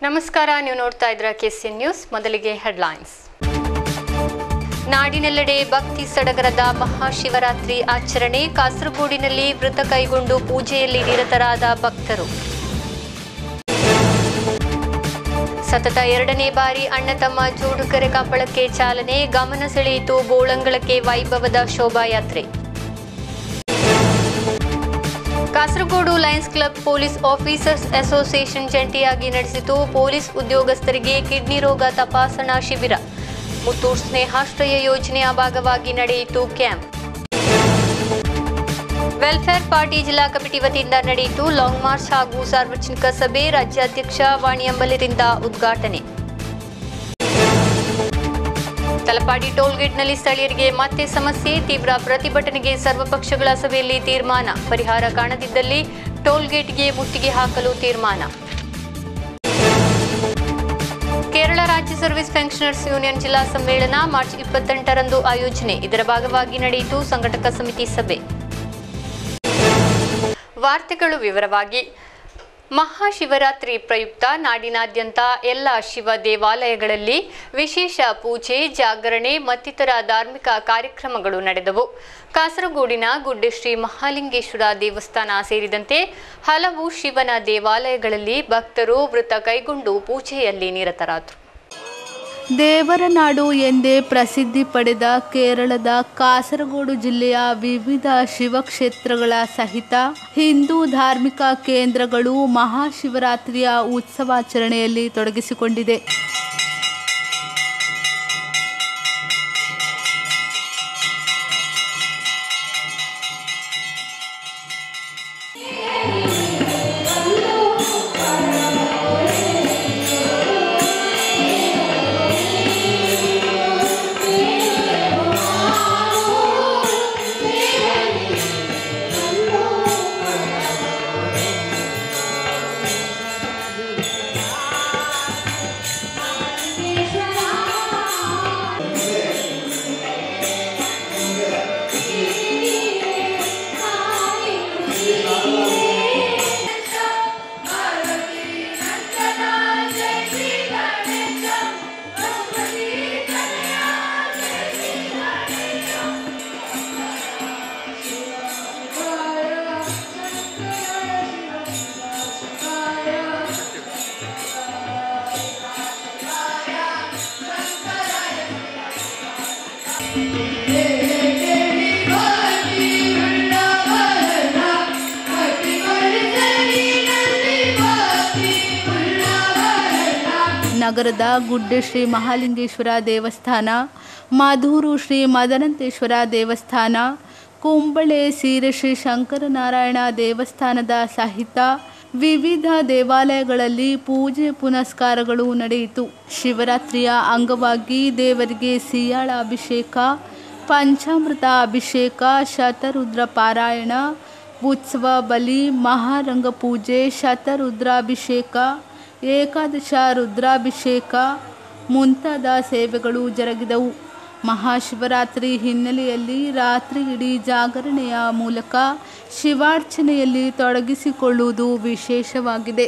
ನಮಸ್ಕಾರ ನೀವು ನೋಡ್ತಾ ಇದ್ರ ಕೆಸಿಎನ್ ನ್ಯೂಸ್ ಮೊದಲಿಗೆ ಹೆಡ್ಲೈನ್ಸ್ ನಾಡಿನೆಲ್ಲೆಡೆ ಭಕ್ತಿ ಸಡಗರದ ಮಹಾಶಿವರಾತ್ರಿ ಆಚರಣೆ ಕಾಸರಗೋಡಿನಲ್ಲಿ ವೃತ ಕೈಗೊಂಡು ಪೂಜೆಯಲ್ಲಿ ನಿರತರಾದ ಭಕ್ತರು ಸತತ ಎರಡನೇ ಬಾರಿ ಅಣ್ಣ ತಮ್ಮ ಜೋಡುಕರೆ ಕಂಬಳಕ್ಕೆ ಚಾಲನೆ ಗಮನ ಸೆಳೆಯಿತು ಬೋಳಂಗಳಕ್ಕೆ ವೈಭವದ ಶೋಭಾಯಾತ್ರೆ Kasaragod lions club police officers association ಜಂಟಿಯಾಗಿ ನಡೆಸಿತು ಪೊಲೀಸ್ ಉದ್ಯೋಗಸ್ಥರಿಗೆ ಕಿಡ್ನಿ ರೋಗ ತಪಾಸಣಾ ಶಿಬಿರ ಮುತ್ತೂರ್ ಸ್ನೇಹಾಶ್ರಯ ಯೋಜನೆಯ ಭಾಗವಾಗಿ ನಡೆಯಿತು ಕ್ಯಾಂಪ್ ವೆಲ್ಫೇರ್ ಪಾರ್ಟಿ ಜಿಲ್ಲಾ ಕಮಿಟಿ ವತಿಯಿಂದ ನಡೆಯಿತು ಲಾಂಗ್ ಮಾರ್ಚ್ ಹಾಗೂ ಸಾರ್ವಜನಿಕ ಸಭೆ ರಾಜ್ಯಾಧ್ಯಕ್ಷ ವಾಣಿ ಅಂಬಲಿರಿಂದ ಉದ್ಘಾಟನೆ ತಲಪಾಡಿ ಟೋಲ್ಗೇಟ್ನಲ್ಲಿ ಸ್ಥಳೀಯರಿಗೆ ಮತ್ತೆ ಸಮಸ್ಯೆ ತೀವ್ರ ಪ್ರತಿಭಟನೆಗೆ ಸರ್ವಪಕ್ಷಗಳ ಸಭೆಯಲ್ಲಿ ತೀರ್ಮಾನ ಪರಿಹಾರ ಕಾಣದಿದ್ದಲ್ಲಿ ಟೋಲ್ಗೇಟ್ಗೆ ಮುತ್ತಿಗೆ ಹಾಕಲು ತೀರ್ಮಾನ ಕೇರಳ ರಾಜ್ಯ ಸರ್ವಿಸ್ ಪೆನ್ಷನರ್ಸ್ ಯೂನಿಯನ್ ಜಿಲ್ಲಾ ಸಮ್ಮೇಳನ ಮಾರ್ಚ್ ಇಪ್ಪತ್ತೆಂಟರಂದು ಆಯೋಜನೆ ಇದರ ಭಾಗವಾಗಿ ನಡೆಯಿತು ಸಂಘಟಕ ಸಮಿತಿ ಸಭೆ ವಾರ್ತೆಗಳು ವಿವರವಾಗಿ ಮಹಾಶಿವರಾತ್ರಿ ಪ್ರಯುಕ್ತ ನಾಡಿನಾದ್ಯಂತ ಎಲ್ಲ ಶಿವ ದೇವಾಲಯಗಳಲ್ಲಿ ವಿಶೇಷ ಪೂಜೆ ಜಾಗರಣೆ ಮತ್ತಿತರ ಧಾರ್ಮಿಕ ಕಾರ್ಯಕ್ರಮಗಳು ನಡೆದವು ಕಾಸರಗೋಡಿನ ಗುಡ್ಡೆ ಶ್ರೀ ಮಹಾಲಿಂಗೇಶ್ವರ ದೇವಸ್ಥಾನ ಸೇರಿದಂತೆ ಹಲವು ಶಿವನ ದೇವಾಲಯಗಳಲ್ಲಿ ಭಕ್ತರು ವೃತ ಕೈಗೊಂಡು ಪೂಜೆಯಲ್ಲಿ ನಿರತರಾದರು ದೇವರ ನಾಡು ಎಂದೇ ಪ್ರಸಿದ್ಧಿ ಪಡೆದ ಕೇರಳದ ಕಾಸರಗೋಡು ಜಿಲ್ಲೆಯ ವಿವಿಧ ಶಿವಕ್ಷೇತ್ರಗಳ ಸಹಿತ ಹಿಂದೂ ಧಾರ್ಮಿಕ ಕೇಂದ್ರಗಳು ಮಹಾಶಿವರಾತ್ರಿಯ ಉತ್ಸವಾಚರಣೆಯಲ್ಲಿ ತೊಡಗಿಸಿಕೊಂಡಿದೆ ನಗರದ ಗುಡ್ಡೆ ಶ್ರೀ ಮಹಾಲಿಂಗೇಶ್ವರ ದೇವಸ್ಥಾನ ಮಧೂರು ಶ್ರೀ ಮದನಂತೇಶ್ವರ ದೇವಸ್ಥಾನ ಕುಂಬಳೆ ಸೀರೆ ಶ್ರೀ ಶಂಕರನಾರಾಯಣ ದೇವಸ್ಥಾನದ ಸಹಿತ ವಿವಿಧ ದೇವಾಲಯಗಳಲ್ಲಿ ಪೂಜೆ ಪುನಸ್ಕಾರಗಳು ನಡೆಯಿತು ಶಿವರಾತ್ರಿಯ ಅಂಗವಾಗಿ ದೇವರಿಗೆ ಸಿಯಾಳ ಅಭಿಷೇಕ ಪಂಚಾಮೃತ ಅಭಿಷೇಕ ಶತರುದ್ರ ಪಾರಾಯಣ ಉತ್ಸವ ಬಲಿ ಮಹಾರಂಗ ಪೂಜೆ ಶತರುದ್ರಾಭಿಷೇಕ ಏಕಾದಶ ರುದ್ರಾಭಿಷೇಕ ಮುಂತಾದ ಸೇವೆಗಳು ಜರುಗಿದವು ಮಹಾಶಿವರಾತ್ರಿ ಹಿನ್ನೆಲೆಯಲ್ಲಿ ರಾತ್ರಿ ಇಡೀ ಜಾಗರಣೆಯ ಮೂಲಕ ಶಿವಾರ್ಚನೆಯಲ್ಲಿ ತೊಡಗಿಸಿಕೊಳ್ಳುವುದು ವಿಶೇಷವಾಗಿದೆ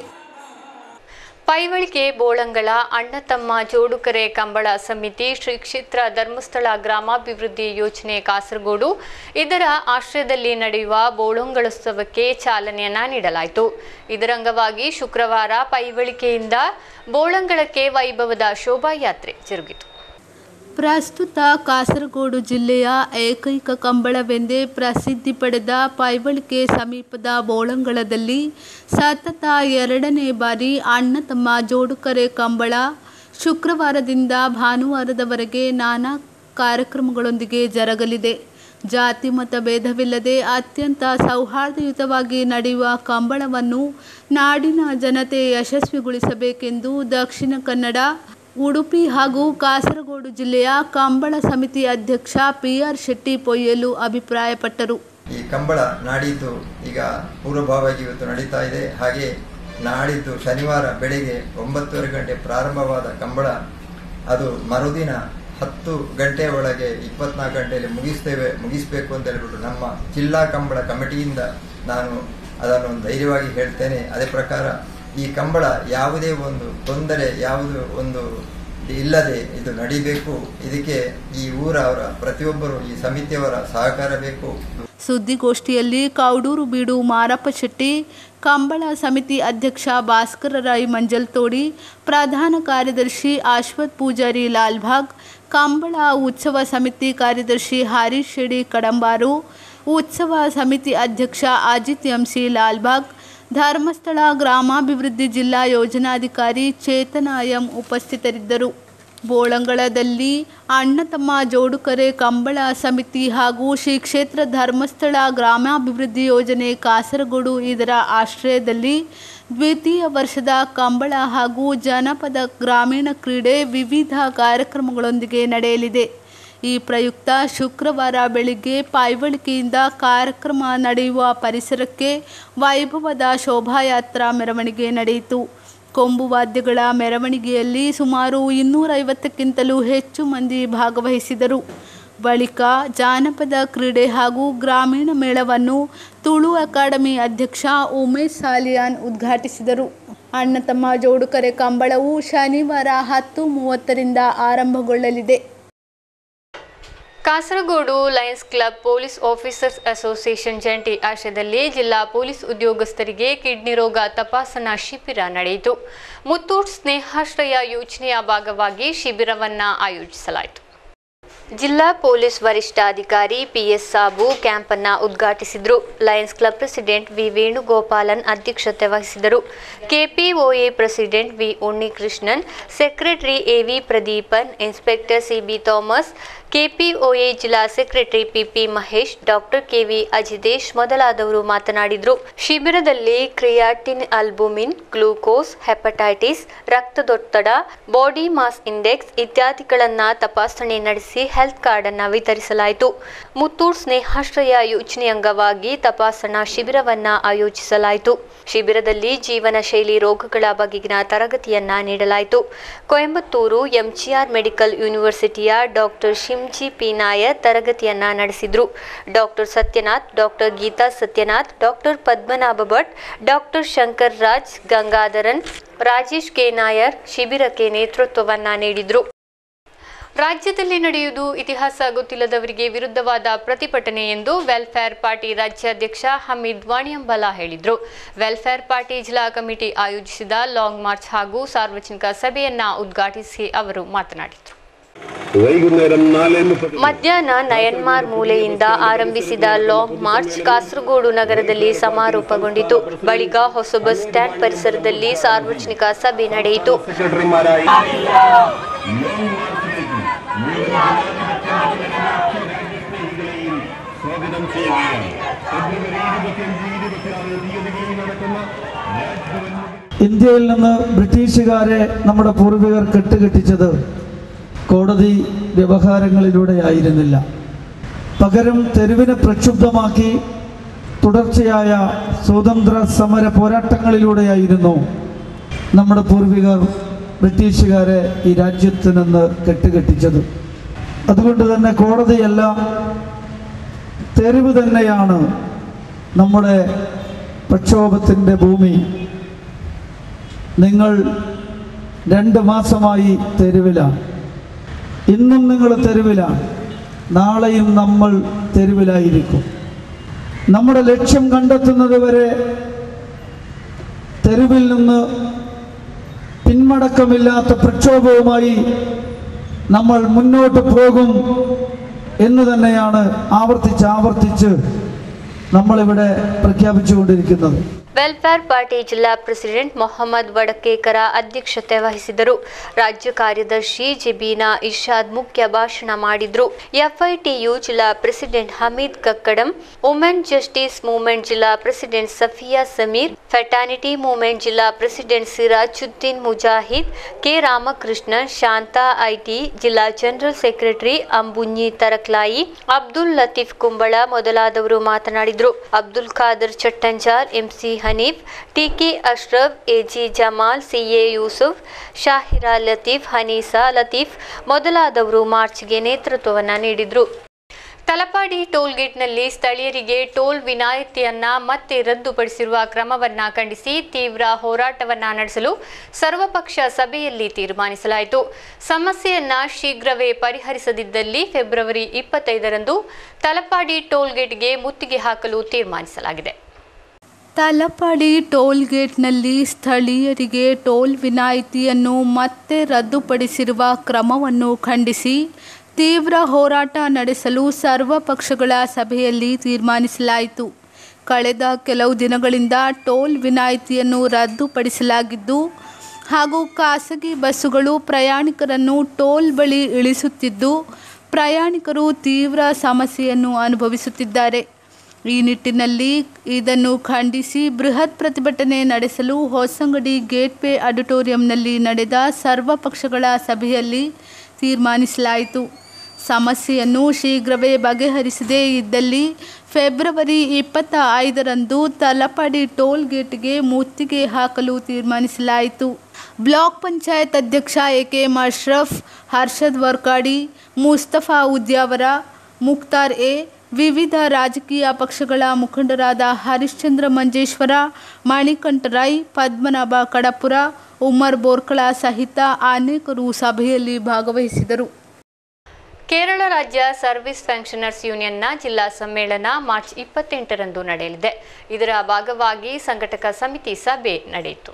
ಪೈವಳಿಕೆ ಬೋಳಂಗಳ ಅಣ್ಣ ತಮ್ಮ ಜೋಡುಕರೆ ಕಂಬಳ ಸಮಿತಿ ಶ್ರೀ ಕ್ಷೇತ್ರ ಧರ್ಮಸ್ಥಳ ಗ್ರಾಮಾಭಿವೃದ್ಧಿ ಯೋಜನೆ ಕಾಸರಗೋಡು ಇದರ ಆಶ್ರಯದಲ್ಲಿ ನಡೆಯುವ ಬೋಳಂಗಳೋತ್ಸವಕ್ಕೆ ಚಾಲನೆಯನ್ನ ನೀಡಲಾಯಿತು ಇದರ ಅಂಗವಾಗಿ ಶುಕ್ರವಾರ ಪೈವಳಿಕೆಯಿಂದ ಬೋಳಂಗಳಕ್ಕೆ ವೈಭವದ ಶೋಭಾಯಾತ್ರೆ ಜರುಗಿತು ಪ್ರಸ್ತುತ ಕಾಸರಗೋಡು ಜಿಲ್ಲೆಯ ಏಕೈಕ ಕಂಬಳವೆಂದೇ ಪ್ರಸಿದ್ಧಿ ಪಡೆದ ಪೈವಳಿಕೆ ಸಮೀಪದ ಬೋಳಂಗಳದಲ್ಲಿ ಸತತ ಎರಡನೇ ಬಾರಿ ಅಣ್ಣ ತಮ್ಮ ಜೋಡುಕರೆ ಕಂಬಳ ಶುಕ್ರವಾರದಿಂದ ಭಾನುವಾರದವರೆಗೆ ನಾನಾ ಕಾರ್ಯಕ್ರಮಗಳೊಂದಿಗೆ ಜರಗಲಿದೆ ಜಾತಿ ಮತ ಭೇದವಿಲ್ಲದೆ ಅತ್ಯಂತ ಸೌಹಾರ್ದಯುತವಾಗಿ ನಡೆಯುವ ಕಂಬಳವನ್ನು ನಾಡಿನ ಜನತೆ ಯಶಸ್ವಿಗೊಳಿಸಬೇಕೆಂದು ದಕ್ಷಿಣ ಕನ್ನಡ ಉಡುಪಿ ಹಾಗೂ ಕಾಸರಗೋಡು ಜಿಲ್ಲೆಯ ಕಂಬಳ ಸಮಿತಿ ಅಧ್ಯಕ್ಷ ಪಿ ಆರ್ ಶೆಟ್ಟಿ ಪೊಯ್ಯಲು ಅಭಿಪ್ರಾಯಪಟ್ಟರು ಈ ಕಂಬಳ ನಾಡಿದ್ದು ಈಗ ಪೂರ್ವಭಾವಾಗಿ ಇವತ್ತು ನಡೀತಾ ಇದೆ ಹಾಗೆ ನಾಡಿದ್ದು ಶನಿವಾರ ಬೆಳಿಗ್ಗೆ ಒಂಬತ್ತುವರೆ ಗಂಟೆ ಪ್ರಾರಂಭವಾದ ಕಂಬಳ ಅದು ಮರುದಿನ ಹತ್ತು ಗಂಟೆಯ ಒಳಗೆ ಇಪ್ಪತ್ನಾಲ್ಕು ಗಂಟೆಯಲ್ಲಿ ಮುಗಿಸ್ತೇವೆ ಮುಗಿಸ್ಬೇಕು ಅಂತ ಹೇಳ್ಬಿಟ್ಟು ನಮ್ಮ ಜಿಲ್ಲಾ ಕಂಬಳ ಕಮಿಟಿಯಿಂದ ನಾನು ಅದನ್ನು ಧೈರ್ಯವಾಗಿ ಹೇಳ್ತೇನೆ ಅದೇ ಪ್ರಕಾರ ಈ ಕಂಬಳ ಯಾವುದೇ ಒಂದು ತೊಂದರೆ ಯಾವುದು ಒಂದು ಇಲ್ಲದೆ ಇದು ನಡಿಬೇಕು ಇದಕ್ಕೆ ಈ ಊರ ಅವರ ಪ್ರತಿಯೊಬ್ಬರು ಈ ಸಮಿತಿಯವರ ಸಹಕಾರ ಬೇಕು ಸುದ್ದಿಗೋಷ್ಠಿಯಲ್ಲಿ ಕೌಡೂರು ಬೀಡು ಮಾರಪ್ಪ ಶೆಟ್ಟಿ ಕಂಬಳ ಸಮಿತಿ ಅಧ್ಯಕ್ಷ ಭಾಸ್ಕರ ರಾಯ್ ಮಂಜಲ್ತೋಡಿ ಪ್ರಧಾನ ಕಾರ್ಯದರ್ಶಿ ಅಶ್ವಥ್ ಪೂಜಾರಿ ಲಾಲ್ಬಾಗ್ ಕಂಬಳ ಉತ್ಸವ ಸಮಿತಿ ಕಾರ್ಯದರ್ಶಿ ಹರೀಶ್ ಶೆಡಿ ಕಡಂಬಾರು ಉತ್ಸವ ಸಮಿತಿ ಅಧ್ಯಕ್ಷ ಅಜಿತ್ ಎಂಸಿ ಲಾಲ್ಬಾಗ್ ಧರ್ಮಸ್ಥಳ ಗ್ರಾಮಾಭಿವೃದ್ಧಿ ಜಿಲ್ಲಾ ಯೋಜನಾಧಿಕಾರಿ ಚೇತನ ಎಂ ಉಪಸ್ಥಿತರಿದ್ದರು ಬೋಳಂಗಳದಲ್ಲಿ ಅಣ್ಣ ತಮ್ಮ ಜೋಡುಕರೆ ಕಂಬಳ ಸಮಿತಿ ಹಾಗೂ ಶ್ರೀ ಕ್ಷೇತ್ರ ಧರ್ಮಸ್ಥಳ ಗ್ರಾಮಾಭಿವೃದ್ಧಿ ಯೋಜನೆ ಕಾಸರಗೋಡು ಇದರ ಆಶ್ರಯದಲ್ಲಿ ದ್ವಿತೀಯ ವರ್ಷದ ಕಂಬಳ ಹಾಗೂ ಜನಪದ ಗ್ರಾಮೀಣ ಕ್ರೀಡೆ ವಿವಿಧ ಕಾರ್ಯಕ್ರಮಗಳೊಂದಿಗೆ ನಡೆಯಲಿದೆ ಈ ಪ್ರಯುಕ್ತ ಶುಕ್ರವಾರ ಬೆಳಿಗ್ಗೆ ಪಾಯ್ವಳಿಕೆಯಿಂದ ಕಾರ್ಯಕ್ರಮ ನಡೆಯುವ ಪರಿಸರಕ್ಕೆ ವೈಭವದ ಶೋಭಾಯಾತ್ರಾ ಮೆರವಣಿಗೆ ನಡೆಯಿತು ಕೊಂಬು ವಾದ್ಯಗಳ ಮೆರವಣಿಗೆಯಲ್ಲಿ ಸುಮಾರು ಇನ್ನೂರೈವತ್ತಕ್ಕಿಂತಲೂ ಹೆಚ್ಚು ಮಂದಿ ಭಾಗವಹಿಸಿದರು ಬಳಿಕ ಜಾನಪದ ಕ್ರೀಡೆ ಹಾಗೂ ಗ್ರಾಮೀಣ ಮೇಳವನ್ನು ತುಳು ಅಕಾಡೆಮಿ ಅಧ್ಯಕ್ಷ ಉಮೇಶ್ ಸಾಲಿಯಾನ್ ಉದ್ಘಾಟಿಸಿದರು ಅಣ್ಣ ತಮ್ಮ ಜೋಡುಕರೆ ಕಂಬಳವು ಶನಿವಾರ ಹತ್ತು ಮೂವತ್ತರಿಂದ ಆರಂಭಗೊಳ್ಳಲಿದೆ Kasaragod lions club police officers association ಜಂಟಿ ಆಶ್ರಯದಲ್ಲಿ ಜಿಲ್ಲಾ ಪೊಲೀಸ್ ಉದ್ಯೋಗಸ್ಥರಿಗೆ ಕಿಡ್ನಿ ರೋಗ ತಪಾಸಣಾ ಶಿಬಿರ ನಡೆಯಿತು ಮುತ್ತೂಟ್ ಸ್ನೇಹಾಶ್ರಯ ಯೋಜನೆಯ ಭಾಗವಾಗಿ ಶಿಬಿರವನ್ನ ಆಯೋಜಿಸಲಾಯಿತು ಜಿಲ್ಲಾ ಪೊಲೀಸ್ ವರಿಷ್ಠಾಧಿಕಾರಿ ಪಿಎಸ್ ಸಾಬು ಕ್ಯಾಂಪ್ ಅನ್ನ ಉದ್ಘಾಟಿಸಿದರು lions club president V Venugopalan ಅಧ್ಯಕ್ಷತೆ ವಹಿಸಿದರು KPOA president V Unnikrishnan secretary AV Pradeepan inspector CB Thomas KPOA ಜಿಲ್ಲಾ secretary PP Mahesh doctor KV Ajithesh ಮೊದಲಾದವರು ಮಾತನಾಡಿದರು ಶಿಬಿರದಲ್ಲಿ ಕ್ರಿಯಾಟಿನ್ ಅಲ್ಬುಮಿನ್ ಗ್ಲೂಕೋಸ್ ಹೆಪಟೈಟಿಸ್ ರಕ್ತದೊತ್ತಡ ಬಾಡಿ ಮಾಸ್ ಇಂಡೆಕ್ಸ್ ಇತ್ಯಾದಿಗಳನ್ನ ತಪಾಸಣೆ ನಡೆಸಿ ಹೆಲ್ತ್ ಕಾರ್ಡ್ ಅನ್ನ ವಿತರಿಸಲಾಯಿತು ಮುತ್ತೂಟ್ ಸ್ನೇಹಾಶ್ರಯ ಯೋಜನೆ ಅಂಗವಾಗಿ ತಪಾಸಣಾ ಶಿಬಿರವನ್ನ ಆಯೋಜಿಸಲಾಯಿತು ಶಿಬಿರದಲ್ಲಿ ಜೀವನ ಶೈಲಿ ರೋಗಗಳ ಬಗೆಗಿನ ತರಗತಿಯನ್ನ ನೀಡಲಾಯಿತು ಕೊಯಂಬತ್ತೂರು ಎಂಜಿಆರ್ ಮೆಡಿಕಲ್ ಯೂನಿವರ್ಸಿಟಿಯ ಡಾಕ್ಟರ್ ಶಿಮ್ಜಿ ಪಿ ನಾಯರ್ ತರಗತಿಯನ್ನ ನಡೆಸಿದ್ರು doctor Sathyanath doctor Geetha Sathyanath doctor Padmanabha Bhat doctor Shankar Raj Gangadharan Rajesh K Nair ಶಿಬಿರಕ್ಕೆ ನೇತೃತ್ವವನ್ನ ನೀಡಿದ್ರು ರಾಜ್ಯದಲ್ಲಿ ನಡೆಯುವುದು ಇತಿಹಾಸ ಗೊತ್ತಿಲ್ಲದವರಿಗೆ ವಿರುದ್ಧವಾದ ಪ್ರತಿಭಟನೆ ಎಂದು ವೆಲ್ಫೇರ್ ಪಾರ್ಟಿ ರಾಜ್ಯಾಧ್ಯಕ್ಷ ಹಮೀದ್ ವಾಣಿಯಂಬಲ ಹೇಳಿದರು ವೆಲ್ಫೇರ್ ಪಾರ್ಟಿ ಜಿಲ್ಲಾ ಕಮಿಟಿ ಆಯೋಜಿಸಿದ ಲಾಂಗ್ ಮಾರ್ಚ್ ಹಾಗೂ ಸಾರ್ವಜನಿಕ ಸಭೆಯನ್ನ ಉದ್ಘಾಟಿಸಿ ಅವರು ಮಾತನಾಡಿದರು വൈകുന്നേരം നാല് മുപ്പത് ಮಧ್ಯಾಹ್ನ ನಯನ್ಮಾರ್ ಮೂಲೆಯಿಂದ ಆರಂಭಿಸಿದ ಲಾಂಗ್ ಮಾರ್ಚ್ ಕಾಸರಗೋಡು ನಗರದಲ್ಲಿ ಸಮಾರೋಪಗೊಂಡಿತು ಬಳಿಕ ಹೊಸ ಬಸ್ ಸ್ಟ್ಯಾಂಡ್ ಪರಿಸರದಲ್ಲಿ ಸಾರ್ವಜನಿಕ ಸಭೆ ನಡೆಯಿತು സെക്രട്ടറിമാരായി സ്വാഗതം ചെയ്യുകയാണ് ഫെബ്രുവരി ഇരുപത്തിയഞ്ച് ഇരുപത്തിയാറ് തീയതികളിൽ നടക്കുന്ന രാജ്ഭവൻ ഇന്ത്യയിൽ നിന്ന് ബ്രിട്ടീഷുകാരെ നമ്മുടെ പൂർവികർ കെട്ടുകെട്ടിച്ചത് കോടതി വ്യവഹാരങ്ങളിലൂടെയായിരുന്നില്ല പകരം തെരുവിനെ പ്രക്ഷുബ്ധമാക്കി തുടർച്ചയായ സ്വാതന്ത്ര്യ സമര പോരാട്ടങ്ങളിലൂടെയായിരുന്നു നമ്മുടെ പൂർവികർ ബ്രിട്ടീഷുകാരെ ഈ രാജ്യത്ത് നിന്ന് കെട്ടുകെട്ടിച്ചത് അതുകൊണ്ട് തന്നെ കോടതിയല്ല തെരുവ് തന്നെയാണ് നമ്മുടെ പ്രക്ഷോഭത്തിൻ്റെ ഭൂമി നിങ്ങൾ രണ്ട് മാസമായി തെരുവിലാണ് ഇന്നും നിങ്ങൾ തെരുവിലാണ് നാളെയും നമ്മൾ തെരുവിലായിരിക്കും നമ്മുടെ ലക്ഷ്യം കണ്ടെത്തുന്നത് വരെ തെരുവിൽ നിന്ന് പിന്മടക്കമില്ലാത്ത പ്രക്ഷോഭവുമായി നമ്മൾ മുന്നോട്ട് പോകും എന്ന് തന്നെയാണ് ആവർത്തിച്ച് ആവർത്തിച്ച് നമ്മളിവിടെ പ്രഖ്യാപിച്ചുകൊണ്ടിരിക്കുന്നത് ವೆಲ್ಫೇರ್ ಪಾರ್ಟಿ ಜಿಲ್ಲಾ ಪ್ರೆಸಿಡೆಂಟ್ ಮೊಹಮ್ಮದ್ ವಡಕೇಕರ ಅಧ್ಯಕ್ಷತೆ ವಹಿಸಿದರು ರಾಜ್ಯ ಕಾರ್ಯದರ್ಶಿ ಜೆಬೀನಾ ಇರ್ಷಾದ್ ಮುಖ್ಯ ಭಾಷಣ ಮಾಡಿದ್ರು ಎಫ್ಐಟಿಯು ಜಿಲ್ಲಾ president Hameed Kakkadam women justice movement ಜಿಲ್ಲಾ president Safiya Sameer fraternity movement ಜಿಲ್ಲಾ ಪ್ರೆಸಿಡೆಂಟ್ ಸಿರಾಜುದ್ದೀನ್ ಮುಜಾಹಿದ್ ಕೆ ರಾಮಕೃಷ್ಣನ್ ಶಾಂತಾ ಐಟಿ ಜಿಲ್ಲಾ ಜನರಲ್ ಸೆಕ್ರೆಟರಿ ಅಂಬುഞ്ഞി ತರಕ್ಲಾಯಿ ಅಬ್ದುಲ್ ಲತೀಫ್ ಕುಂಬಳ ಮೊದಲಾದವರು ಮಾತನಾಡಿದರು Abdul Khader Chattanchal MC Haneef TK Ashraf AG Jamal CA Yusuf Shahira Latheef Haneesa Latheef ಮೊದಲಾದವರು ಮಾರ್ಚ್ಗೆ ನೇತೃತ್ವವನ್ನು ನೀಡಿದರು ತಲಪಾಡಿ ಟೋಲ್ಗೇಟ್ನಲ್ಲಿ ಸ್ಥಳೀಯರಿಗೆ ಟೋಲ್ ವಿನಾಯಿತಿಯನ್ನ ಮತ್ತೆ ರದ್ದುಪಡಿಸಿರುವ ಕ್ರಮವನ್ನ ಖಂಡಿಸಿ ತೀವ್ರ ಹೋರಾಟವನ್ನ ನಡೆಸಲು ಸರ್ವಪಕ್ಷ ಸಭೆಯಲ್ಲಿ ತೀರ್ಮಾನಿಸಲಾಯಿತು ಸಮಸ್ಯೆಯನ್ನ ಶೀಘ್ರವೇ ಪರಿಹರಿಸದಿದ್ದಲ್ಲಿ ಫೆಬ್ರವರಿ ಇಪ್ಪತ್ತೈದರಂದು ತಲಪಾಡಿ ಟೋಲ್ಗೇಟ್ಗೆ ಮುತ್ತಿಗೆ ಹಾಕಲು ತೀರ್ಮಾನಿಸಲಾಗಿದೆ ತಲಪಾಡಿ ಟೋಲ್ ಗೇಟ್ನಲ್ಲಿ ಸ್ಥಳೀಯರಿಗೆ ಟೋಲ್ ವಿನಾಯಿತಿಯನ್ನು ಮತ್ತೆ ರದ್ದುಪಡಿಸಿರುವ ಕ್ರಮವನ್ನು ಖಂಡಿಸಿ ತೀವ್ರ ಹೋರಾಟ ನಡೆಸಲು ಸರ್ವ ಪಕ್ಷಗಳ ಸಭೆಯಲ್ಲಿ ತೀರ್ಮಾನಿಸಲಾಯಿತು ಕಳೆದ ಕೆಲವು ದಿನಗಳಿಂದ ಟೋಲ್ ವಿನಾಯಿತಿಯನ್ನು ರದ್ದುಪಡಿಸಲಾಗಿದ್ದು ಹಾಗೂ ಖಾಸಗಿ ಬಸ್ಸುಗಳು ಪ್ರಯಾಣಿಕರನ್ನು ಟೋಲ್ ಬಳಿ ಇಳಿಸುತ್ತಿದ್ದು ಪ್ರಯಾಣಿಕರು ತೀವ್ರ ಸಮಸ್ಯೆಯನ್ನು ಅನುಭವಿಸುತ್ತಿದ್ದಾರೆ ಈ ನಿಟ್ಟಿನಲ್ಲಿ ಇದನ್ನು ಖಂಡಿಸಿ ಬೃಹತ್ ಪ್ರತಿಭಟನೆ ನಡೆಸಲು ಹೊಸಂಗಡಿ ಗೇಟ್ವೇ ಆಡಿಟೋರಿಯಂನಲ್ಲಿ ನಡೆದ ಸರ್ವ ಪಕ್ಷಗಳ ಸಭೆಯಲ್ಲಿ ತೀರ್ಮಾನಿಸಲಾಯಿತು ಸಮಸ್ಯೆಯನ್ನು ಶೀಘ್ರವೇ ಬಗೆಹರಿಸದೇ ಇದ್ದಲ್ಲಿ ಫೆಬ್ರವರಿ ಇಪ್ಪತ್ತ ಐದರಂದು ತಲಪಾಡಿ ಟೋಲ್ ಗೇಟ್ಗೆ ಮುತ್ತಿಗೆ ಹಾಕಲು ತೀರ್ಮಾನಿಸಲಾಯಿತು ಬ್ಲಾಕ್ ಪಂಚಾಯತ್ ಅಧ್ಯಕ್ಷ A K Ashraf Harshad Vorkady Musthafa Udyavar Mukthar A ವಿವಿಧ ರಾಜಕೀಯ ಪಕ್ಷಗಳ ಮುಖಂಡರಾದ ಹರಿಶ್ಚಂದ್ರ ಮಂಜೇಶ್ವರ ಮಣಿಕಂಠ ರೈ ಪದ್ಮನಾಭ ಕಡಪುರ ಉಮ್ಮರ್ ಬೋರ್ಕಳ ಸಹಿತ ಅನೇಕರು ಸಭೆಯಲ್ಲಿ ಭಾಗವಹಿಸಿದರು ಕೇರಳ ರಾಜ್ಯ ಸರ್ವಿಸ್ ಪೆನ್ಷನರ್ಸ್ ಯೂನಿಯನ್ನ ಜಿಲ್ಲಾ ಸಮ್ಮೇಳನ ಮಾರ್ಚ್ ಇಪ್ಪತ್ತೆಂಟರಂದು ನಡೆಯಲಿದೆ ಇದರ ಭಾಗವಾಗಿ ಸಂಘಟಕ ಸಮಿತಿ ಸಭೆ ನಡೆಯಿತು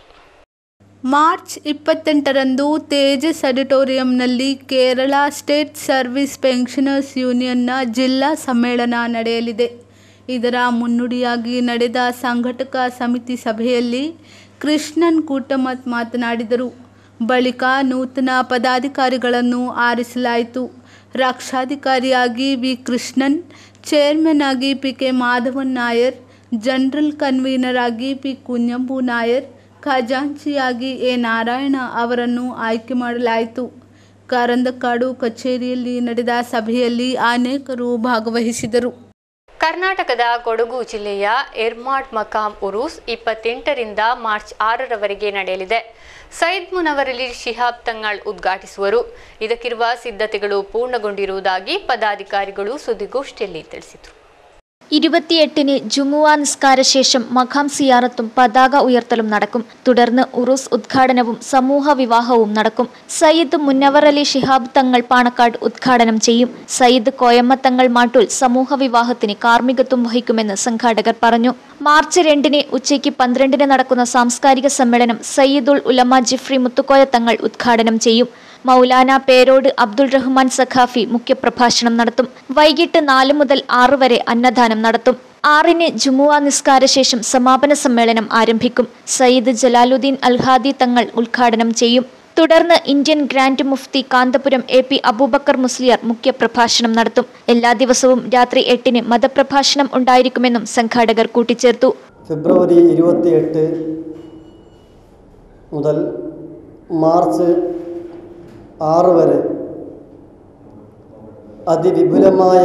ಮಾರ್ಚ್ ಇಪ್ಪತ್ತೆಂಟರಂದು ತೇಜಸ್ ಆಡಿಟೋರಿಯಂನಲ್ಲಿ ಕೇರಳ ಸ್ಟೇಟ್ ಸರ್ವಿಸ್ ಪೆನ್ಷನರ್ಸ್ ಯೂನಿಯನ್ನ ಜಿಲ್ಲಾ ಸಮ್ಮೇಳನ ನಡೆಯಲಿದೆ ಇದರ ಮುನ್ನುಡಿಯಾಗಿ ನಡೆದ ಸಂಘಟಕ ಸಮಿತಿ ಸಭೆಯಲ್ಲಿ ಕೃಷ್ಣನ್ ಕೂಟಮತ್ ಮಾತನಾಡಿದರು ಬಳಿಕ ನೂತನ ಪದಾಧಿಕಾರಿಗಳನ್ನು ಆರಿಸಲಾಯಿತು ರಕ್ಷಾಧಿಕಾರಿಯಾಗಿ ವಿ ಕೃಷ್ಣನ್ ಚೇರ್ಮನ್ ಆಗಿ P K Madhavan Nair general convener ಆಗಿ ಪಿ ಕುഞ്ഞಂಬು ನಾಯರ್ ಖಜಾಂಚಿಯಾಗಿ ಎ ನಾರಾಯಣ ಅವರನ್ನು ಆಯ್ಕೆ ಮಾಡಲಾಯಿತು ಕಾರಂದಕಾಡು ಕಚೇರಿಯಲ್ಲಿ ನಡೆದ ಸಭೆಯಲ್ಲಿ ಅನೇಕರು ಭಾಗವಹಿಸಿದರು ಕರ್ನಾಟಕದ ಕೊಡಗು ಜಿಲ್ಲೆಯ ಎರ್ಮಾಡ್ ಮಕಾಂ ಉರೂಸ್ ಇಪ್ಪತ್ತೆಂಟರಿಂದ ಮಾರ್ಚ್ ಆರರವರೆಗೆ ನಡೆಯಲಿದೆ ಸೈದ್ ಮುನವರಲಿ ಶಿಹಾಬ್ ತಂಗಾಳ್ ಉದ್ಘಾಟಿಸುವರು ಇದಕ್ಕಿರುವ ಸಿದ್ಧತೆಗಳು ಪೂರ್ಣಗೊಂಡಿರುವುದಾಗಿ ಪದಾಧಿಕಾರಿಗಳು ಸುದ್ದಿಗೋಷ್ಠಿಯಲ್ಲಿ ತಿಳಿಸಿದರು ഇരുപത്തിയെട്ടിന് ജുമുവ നിസ്കാരശേഷം മഖാം സിയാറത്തും പതാക ഉയർത്തലും നടക്കും തുടർന്ന് ഉറൂസ് ഉദ്ഘാടനവും സമൂഹ വിവാഹവും നടക്കും സയ്യിദ് മുന്നവർ അലി ഷിഹാബ് തങ്ങൾ പാണക്കാട് ഉദ്ഘാടനം ചെയ്യും സയ്യിദ് കോയമ്മ തങ്ങൾ മാട്ടൂൽ സമൂഹ വിവാഹത്തിന് കാർമ്മികത്വം വഹിക്കുമെന്ന് സംഘാടകർ പറഞ്ഞു മാർച്ച് രണ്ടിന് ഉച്ചയ്ക്ക് പന്ത്രണ്ടിന് നടക്കുന്ന സാംസ്കാരിക സമ്മേളനം സയ്യിദുൽ ഉലമ ജിഫ്രി മുത്തുക്കോയ തങ്ങൾ ഉദ്ഘാടനം ചെയ്യും മൗലാന പേരോട് അബ്ദുൾ റഹ്മാൻ സഖാഫി മുഖ്യപ്രഭാഷണം നടത്തും വൈകിട്ട് നാല് മുതൽ ആറ് വരെ അന്നദാനം നടത്തും ആറിന് ജുമുവ നിസ്കാരശേഷം സമാപന സമ്മേളനം ആരംഭിക്കും സയ്യിദ് ജലാലുദ്ദീൻ അൽഹാദി തങ്ങൾ ഉദ്ഘാടനം ചെയ്യും തുടർന്ന് ഇന്ത്യൻ ഗ്രാൻഡ് മുഫ്തി കാന്തപുരം എ പി അബൂബക്കർ മുസ്ലിയാർ മുഖ്യപ്രഭാഷണം നടത്തും എല്ലാ ദിവസവും രാത്രി എട്ടിന് മതപ്രഭാഷണം ഉണ്ടായിരിക്കുമെന്നും സംഘാടകർ കൂട്ടിച്ചേർത്തു ഫെബ്രുവരി ഇരുപത്തിയെട്ട് മുതൽ മാർച്ച് ആറ് വരെ അതിവിപുലമായ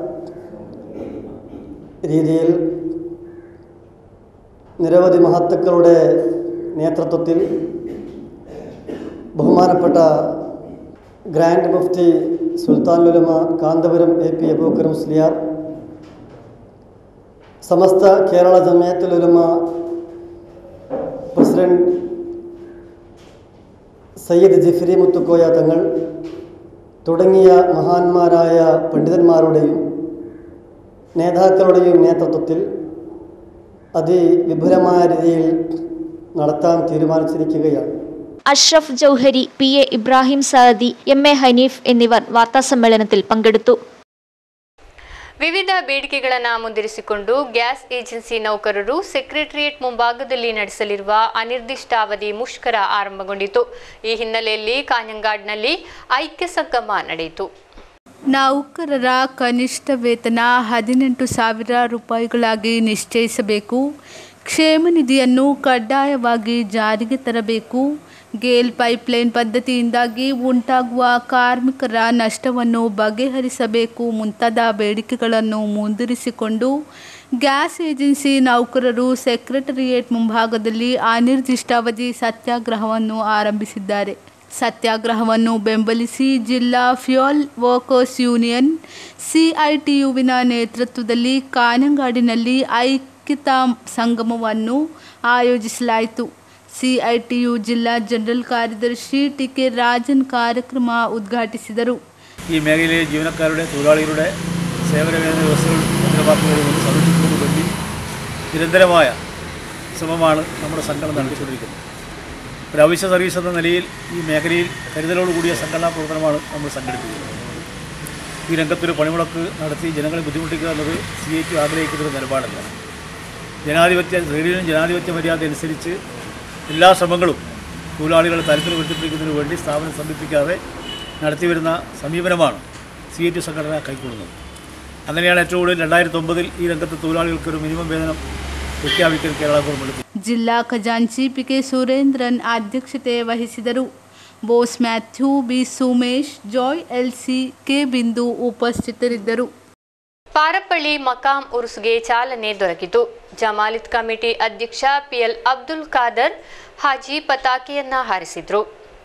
രീതിയിൽ നിരവധി മഹത്തുക്കളുടെ നേതൃത്വത്തിൽ ബഹുമാനപ്പെട്ട ഗ്രാൻഡ് മുഫ്തി സുൽത്താനുലമ Kanthapuram A P Abookar Musliyar Samastha Kerala Jamiyyathul Ulama president Sayyid Jifri Muthukkoya Thangal തുടങ്ങിയ മഹാന്മാരായ പണ്ഡിതന്മാരുടെയും നേതാക്കളുടെയും നേതൃത്വത്തിൽ അതിവിപുലമായ രീതിയിൽ നടത്താൻ തീരുമാനിച്ചിരിക്കുകയാണ് Ashraf Jouhari P A Ibrahim Saadi M A Haneef എന്നിവർ വാർത്താസമ്മേളനത്തിൽ പങ്കെടുത്തു ವಿವಿಧ ಬೇಡಿಕೆಗಳನ್ನು ಮುಂದಿರಿಸಿಕೊಂಡು ಗ್ಯಾಸ್ ಏಜೆನ್ಸಿ ನೌಕರರು ಸೆಕ್ರೆಟರಿಯೇಟ್ ಮುಂಭಾಗದಲ್ಲಿ ನಡೆಸಲಿರುವ ಅನಿರ್ದಿಷ್ಟಾವಧಿ ಮುಷ್ಕರ ಆರಂಭಗೊಂಡಿತು ಈ ಹಿನ್ನೆಲೆಯಲ್ಲಿ ಕಾഞ്ഞങ്ങാಡ್ನಲ್ಲಿ ಐಕ್ಯ ಸಂಗಮ ನಡೆಯಿತು ನೌಕರರ ಕನಿಷ್ಠ ವೇತನ ಹದಿನೆಂಟು ಸಾವಿರ ರೂಪಾಯಿಗಳಾಗಿ ನಿಶ್ಚಯಿಸಬೇಕು ಕ್ಷೇಮ ನಿಧಿಯನ್ನು ಕಡ್ಡಾಯವಾಗಿ ಜಾರಿಗೆ ತರಬೇಕು ಗೇಲ್ ಪೈಪ್ಲೈನ್ ಪದ್ಧತಿಯಿಂದಾಗಿ ಉಂಟಾಗುವ ಕಾರ್ಮಿಕರ ನಷ್ಟವನ್ನು ಬಗೆಹರಿಸಬೇಕು ಮುಂತಾದ ಬೇಡಿಕೆಗಳನ್ನು ಮುಂದಿರಿಸಿಕೊಂಡು ಗ್ಯಾಸ್ ಏಜೆನ್ಸಿ ನೌಕರರು ಸೆಕ್ರೆಟರಿಯೇಟ್ ಮುಂಭಾಗದಲ್ಲಿ ಅನಿರ್ದಿಷ್ಟಾವಧಿ ಸತ್ಯಾಗ್ರಹವನ್ನು ಆರಂಭಿಸಿದ್ದಾರೆ ಸತ್ಯಾಗ್ರಹವನ್ನು ಬೆಂಬಲಿಸಿ ಜಿಲ್ಲಾ ಫ್ಯೂಯಲ್ ವರ್ಕರ್ಸ್ ಯೂನಿಯನ್ ಸಿಐಟಿಯುವಿನ ನೇತೃತ್ವದಲ್ಲಿ ಕಾನಂಗಾಡಿನಲ್ಲಿ ಐಕ್ಯತಾ ಸಂಗಮವನ್ನು ಆಯೋಜಿಸಲಾಯಿತು ಸಿಐಟಿಯು ಜಿಲ್ಲಾ ಜನರಲ್ ಕಾರ್ಯದರ್ಶಿ ಟಿ ಕೆ ರಾಜನ್ ಕಾರ್ಯಕ್ರಮ ഉദ്ഘാಟಿಸಿದರು ഈ മേഖലയിലെ ജീവനക്കാരുടെ തൊഴിലാളികളുടെ സേവന വേതന വ്യവസ്ഥകൾ നടപ്പാക്കുന്നതിന് സംരക്ഷിക്കുന്നതിന് വേണ്ടി നിരന്തരമായ ശ്രമമാണ് നമ്മുടെ സംഘടന നടത്തിക്കൊണ്ടിരിക്കുന്നത് ഒരു അവശ്യ സർവീസ് എന്ന നിലയിൽ ഈ മേഖലയിൽ കരുതലോടുകൂടിയ സംഘടനാ പ്രവർത്തനമാണ് നമ്മൾ സംഘടിപ്പിക്കുന്നത് ഈ രംഗത്തൊരു പണിമുടക്ക് നടത്തി ജനങ്ങളെ ബുദ്ധിമുട്ടിക്കുക എന്നത് സി ഐ ടി ആഗ്രഹിക്കുന്നൊരു നിലപാടല്ല ജനാധിപത്യ റേഡിയോയിലും ജനാധിപത്യ മര്യാദ അനുസരിച്ച് എല്ലാ ശ്രമങ്ങളും തൊഴിലാളികളെ താല്പര്യം വർദ്ധിപ്പിക്കുന്നതിന് വേണ്ടി സ്ഥാപനം സമീപിക്കാതെ നടത്തിവരുന്ന സമീപനമാണ് സി ഐ ടി സംഘടന കൈക്കൊള്ളുന്നത് അങ്ങനെയാണ് ഏറ്റവും കൂടുതൽ രണ്ടായിരത്തി ഒമ്പതിൽ ഈ രംഗത്ത് തൊഴിലാളികൾക്ക് ഒരു മിനിമം വേതനം പ്രഖ്യാപിക്കാൻ കേരള ഗവൺമെൻറ് ಜಿಲ್ಲಾ ಖಜಾಂಚಿ ಪಿ ಕೆ ಸುರೇಂದ್ರನ್ ಅಧ್ಯಕ್ಷತೆ ವಹಿಸಿದರು Bose Mathew B Sumesh Joy L C K Bindu ಉಪಸ್ಥಿತರಿದ್ದರು ಪಾರಪಳ್ಳಿ ಮಕಾಂ ಉರುಸ್ಗೆ ಚಾಲನೆ ದೊರಕಿತು ಜಮಾಲಿತ್ ಕಮಿಟಿ ಅಧ್ಯಕ್ಷ ಪಿಎಲ್ ಅಬ್ದುಲ್ ಖಾದರ್ ಹಾಜಿ ಪತಾಕೆಯನ್ನ ಹಾರಿಸಿದ್ರು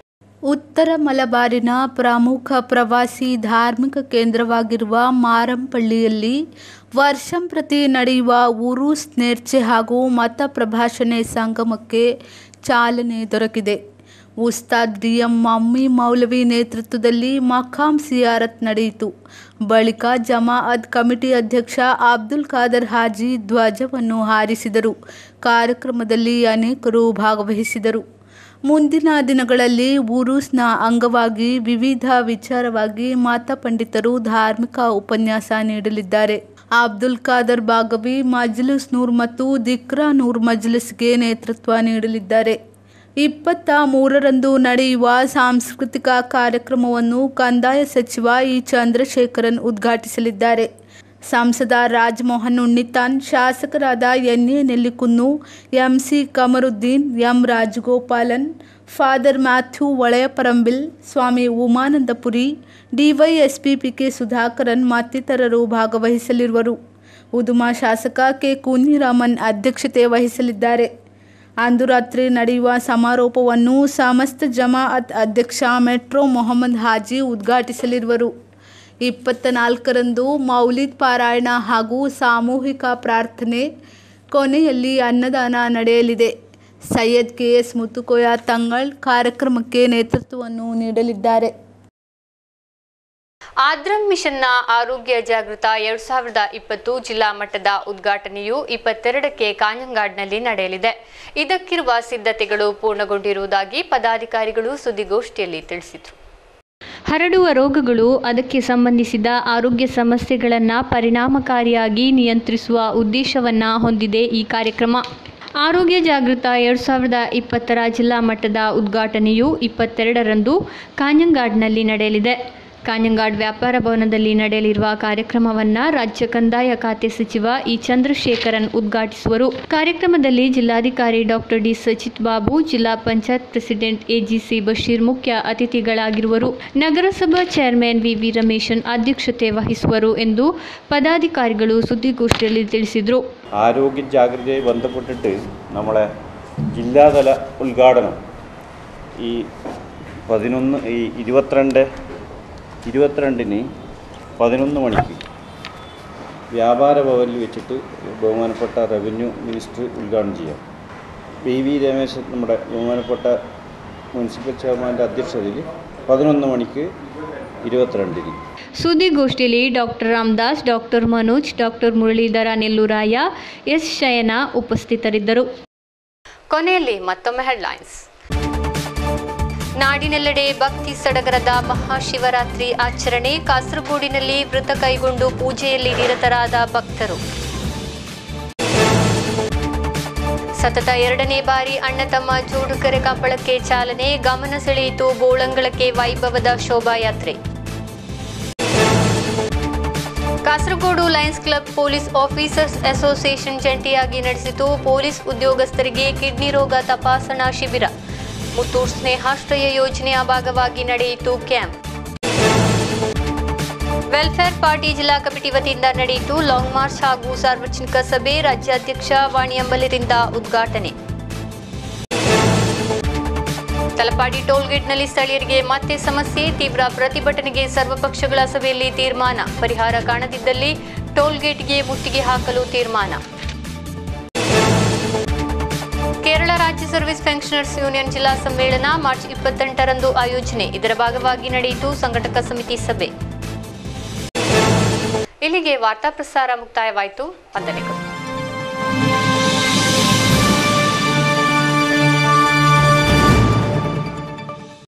ಉತ್ತರ ಮಲಬಾರಿನ ಪ್ರಮುಖ ಪ್ರವಾಸಿ ಧಾರ್ಮಿಕ ಕೇಂದ್ರವಾಗಿರುವ ಮಾರಂಪಳ್ಳಿಯಲ್ಲಿ ವರ್ಷಂಪ್ರತಿ ನಡೆಯುವ ಉರೂಸ್ ನೇರ್ಚೆ ಹಾಗೂ ಮತ ಪ್ರಭಾಷಣೆ ಸಂಗಮಕ್ಕೆ ಚಾಲನೆ ದೊರಕಿದೆ ಉಸ್ತಾದ್ ಡಿ ಎಂ ಮಮ್ಮಿ ಮೌಲವಿ ನೇತೃತ್ವದಲ್ಲಿ ಮಖಾಂ ಸಿಯಾರತ್ ನಡೆಯಿತು ಬಳಿಕ ಜಮಾಅತ್ ಕಮಿಟಿ ಅಧ್ಯಕ್ಷ ಅಬ್ದುಲ್ ಖಾದರ್ ಹಾಜಿ ಧ್ವಜವನ್ನು ಹಾರಿಸಿದರು ಕಾರ್ಯಕ್ರಮದಲ್ಲಿ ಅನೇಕರು ಭಾಗವಹಿಸಿದರು ಮುಂದಿನ ದಿನಗಳಲ್ಲಿ ಉರೂಸ್ನ ಅಂಗವಾಗಿ ವಿವಿಧ ವಿಚಾರವಾಗಿ ಮಾತ ಪಂಡಿತರು ಧಾರ್ಮಿಕ ಉಪನ್ಯಾಸ ನೀಡಲಿದ್ದಾರೆ ಅಬ್ದುಲ್ ಖಾದರ್ ಬಾಗವಿ ಮಜ್ಲಿಸ್ ನೂರ್ ಮತ್ತು ದಿಕ್ರಾ ನೂರ್ ಮಜ್ಲಿಸ್ಗೆ ನೇತೃತ್ವ ನೀಡಲಿದ್ದಾರೆ ಇಪ್ಪತ್ತ ಮೂರರಂದು ನಡೆಯುವ ಸಾಂಸ್ಕೃತಿಕ ಕಾರ್ಯಕ್ರಮವನ್ನು ಕಂದಾಯ ಸಚಿವ ಇ ಚಂದ್ರಶೇಖರನ್ ಉದ್ಘಾಟಿಸಲಿದ್ದಾರೆ ಸಂಸದ ರಾಜಮೋಹನ್ ಉಣ್ಣಿತಾನ್ ಶಾಸಕರಾದ N A Nellikunnu M C Kamaruddin M Rajagopalan father Mathew Oleyaparambil Swami Umanandapuri DYSP P K Sudhakaran ಮತ್ತಿತರರು ಭಾಗವಹಿಸಲಿರುವರು ಉದುಮಾ ಶಾಸಕ ಕೆ ಕುഞ്ഞിರಾಮನ್ ಅಧ್ಯಕ್ಷತೆ ವಹಿಸಲಿದ್ದಾರೆ ಅಂದು ರಾತ್ರಿ ನಡೆಯುವ ಸಮಾರೋಪವನ್ನು ಸಮಸ್ತ ಜಮಾಅತ್ ಅಧ್ಯಕ್ಷ ಮೆಟ್ರೋ ಮೊಹಮ್ಮದ್ ಹಾಜಿ ಉದ್ಘಾಟಿಸಲಿರುವರು ಇಪ್ಪತ್ತ ನಾಲ್ಕರಂದು ಮೌಲಿದ್ ಪಾರಾಯಣ ಹಾಗೂ ಸಾಮೂಹಿಕ ಪ್ರಾರ್ಥನೆ ಕೊನೆಯಲ್ಲಿ ಅನ್ನದಾನ ನಡೆಯಲಿದೆ ಸೈಯದ್ ಕೆ ಎಸ್ ಮುತ್ತುಕೋಯ ತಂಗಳ್ ಕಾರ್ಯಕ್ರಮಕ್ಕೆ ನೇತೃತ್ವವನ್ನು ನೀಡಲಿದ್ದಾರೆ ಆದ್ರಂ ಮಿಷನ್ನ ಆರೋಗ್ಯ ಜಾಗೃತ ಎರಡ್ ಸಾವಿರದ ಇಪ್ಪತ್ತು ಜಿಲ್ಲಾ ಮಟ್ಟದ ಉದ್ಘಾಟನೆಯು ಇಪ್ಪತ್ತೆರಡಕ್ಕೆ ಕಾಂಜಂಗಾಡ್ನಲ್ಲಿ ನಡೆಯಲಿದೆ ಇದಕ್ಕಿರುವ ಸಿದ್ಧತೆಗಳು ಪೂರ್ಣಗೊಂಡಿರುವುದಾಗಿ ಪದಾಧಿಕಾರಿಗಳು ಸುದ್ದಿಗೋಷ್ಠಿಯಲ್ಲಿ ತಿಳಿಸಿದರು ಹರಡುವ ರೋಗಗಳು ಅದಕ್ಕೆ ಸಂಬಂಧಿಸಿದ ಆರೋಗ್ಯ ಸಮಸ್ಯೆಗಳನ್ನು ಪರಿಣಾಮಕಾರಿಯಾಗಿ ನಿಯಂತ್ರಿಸುವ ಉದ್ದೇಶವನ್ನು ಹೊಂದಿದೆ ಈ ಕಾರ್ಯಕ್ರಮ ಆರೋಗ್ಯ ಜಾಗೃತ ಎರಡು ಸಾವಿರದ ಇಪ್ಪತ್ತರ ಜಿಲ್ಲಾ ಮಟ್ಟದ ಉದ್ಘಾಟನೆಯು ಇಪ್ಪತ್ತೆರಡರಂದು ಕಾಂಜಂಗಾಡ್ನಲ್ಲಿ ನಡೆಯಲಿದೆ ಕಾಂಜಂಗಾಡ್ ವ್ಯಾಪಾರ ಭವನದಲ್ಲಿ ನಡೆಯಲಿರುವ ಕಾರ್ಯಕ್ರಮವನ್ನು ರಾಜ್ಯ ಕಂದಾಯ ಖಾತೆ ಸಚಿವ ಇ ಚಂದ್ರಶೇಖರನ್ ಉದ್ಘಾಟಿಸುವರು ಕಾರ್ಯಕ್ರಮದಲ್ಲಿ ಜಿಲ್ಲಾಧಿಕಾರಿ ಡಾಕ್ಟರ್ ಡಿ ಸಚಿತ್ ಬಾಬು ಜಿಲ್ಲಾ ಪಂಚಾಯತ್ ಪ್ರೆಸಿಡೆಂಟ್ ಎಜಿಸಿ ಬಶೀರ್ ಮುಖ್ಯ ಅತಿಥಿಗಳಾಗಿರುವರು ನಗರಸಭಾ ಚೇರ್ಮನ್ ವಿವಿ ರಮೇಶನ್ ಅಧ್ಯಕ್ಷತೆ ವಹಿಸುವರು ಎಂದು ಪದಾಧಿಕಾರಿಗಳು ಸುದ್ದಿಗೋಷ್ಠಿಯಲ್ಲಿ ತಿಳಿಸಿದರು ആരോഗ്യ ജാഗ്രതയുമായി ബന്ധപ്പെട്ടിട്ട് നമ്മളെ ജില്ലാതല ഉദ്ഘാടനം ഈ പതിനൊന്ന് ഈ ഇരുപത്തിരണ്ട് ഇരുപത്തിരണ്ടിന് പതിനൊന്ന് മണിക്ക് വ്യാപാര ഭവനിൽ വെച്ചിട്ട് ബഹുമാനപ്പെട്ട റവന്യൂ മിനിസ്റ്റർ ഉദ്ഘാടനം ചെയ്യാം പി വി രമേശൻ നമ്മുടെ ബഹുമാനപ്പെട്ട മുനിസിപ്പൽ ചെയർമാൻ്റെ അധ്യക്ഷതയിൽ പതിനൊന്ന് മണിക്ക് ഇരുപത്തിരണ്ടിന് ಸುದ್ದಿಗೋಷ್ಠಿಯಲ್ಲಿ doctor Ramdas doctor Manoj doctor Muralidhara Nelluraya S Shayana ಉಪಸ್ಥಿತರಿದ್ದರು ಕೊನೆಯಲ್ಲಿ ಮತ್ತೊಮ್ಮೆ ಹೆಡ್ಲೈನ್ಸ್ ನಾಡಿನೆಲ್ಲೆಡೆ ಭಕ್ತಿ ಸಡಗರದ ಮಹಾಶಿವರಾತ್ರಿ ಆಚರಣೆ ಕಾಸರಗೋಡಿನಲ್ಲಿ ವೃತ ಕೈಗೊಂಡು ಪೂಜೆಯಲ್ಲಿ ನಿರತರಾದ ಭಕ್ತರು ಸತತ ಎರಡನೇ ಬಾರಿ ಅಣ್ಣ ತಮ್ಮ ಜೋಡುಕರೆ ಕಂಬಳಕ್ಕೆ ಚಾಲನೆ ಗಮನ ಸೆಳೆಯಿತು ಬೋಳಂಗಳಕ್ಕೆ ವೈಭವದ ಶೋಭಾಯಾತ್ರೆ Kasaragod lions club police officers association ಜಂಟಿಯಾಗಿ ನಡೆಸಿತು ಪೊಲೀಸ್ ಉದ್ಯೋಗಸ್ಥರಿಗೆ ಕಿಡ್ನಿ ರೋಗ ತಪಾಸಣಾ ಶಿಬಿರ ಮುತ್ತೂಟ್ ಸ್ನೇಹಾಶ್ರಯ ಯೋಜನೆಯ ಭಾಗವಾಗಿ ನಡೆಯಿತು ಕ್ಯಾಂಪ್ ವೆಲ್ಫೇರ್ ಪಾರ್ಟಿ ಜಿಲ್ಲಾ ಕಮಿಟಿ ವತಿಯಿಂದ ನಡೆಯಿತು ಲಾಂಗ್ ಮಾರ್ಚ್ ಹಾಗೂ ಸಾರ್ವಜನಿಕ ಸಭೆ ರಾಜ್ಯಾಧ್ಯಕ್ಷ ವಾಣಿ ಅಂಬಲಿರಿಂದ ಉದ್ಘಾಟನೆ ತಲಪಾಡಿ ಟೋಲ್ಗೇಟ್ನಲ್ಲಿ ಸ್ಥಳೀಯರಿಗೆ ಮತ್ತೆ ಸಮಸ್ಯೆ ತೀವ್ರ ಪ್ರತಿಭಟನೆಗೆ ಸರ್ವಪಕ್ಷಗಳ ಸಭೆಯಲ್ಲಿ ತೀರ್ಮಾನ ಪರಿಹಾರ ಕಾಣದಿದ್ದಲ್ಲಿ ಟೋಲ್ಗೇಟ್ಗೆ ಮುತ್ತಿಗೆ ಹಾಕಲು ತೀರ್ಮಾನ ಕೇರಳ ರಾಜ್ಯ ಸರ್ವಿಸ್ ಪೆನ್ಷನರ್ಸ್ ಯೂನಿಯನ್ ಜಿಲ್ಲಾ ಸಮ್ಮೇಳನ ಮಾರ್ಚ್ ಇಪ್ಪತ್ತೆಂಟರಂದು ಆಯೋಜನೆ ಇದರ ಭಾಗವಾಗಿ ನಡೆಯಿತು ಸಂಘಟಕ ಸಮಿತಿ ಸಭೆ ಇಲ್ಲಿಗೆ ವಾರ್ತಾ ಪ್ರಸಾರ ಮುಕ್ತಾಯವಾಯಿತು ವಂದನೆಗಳು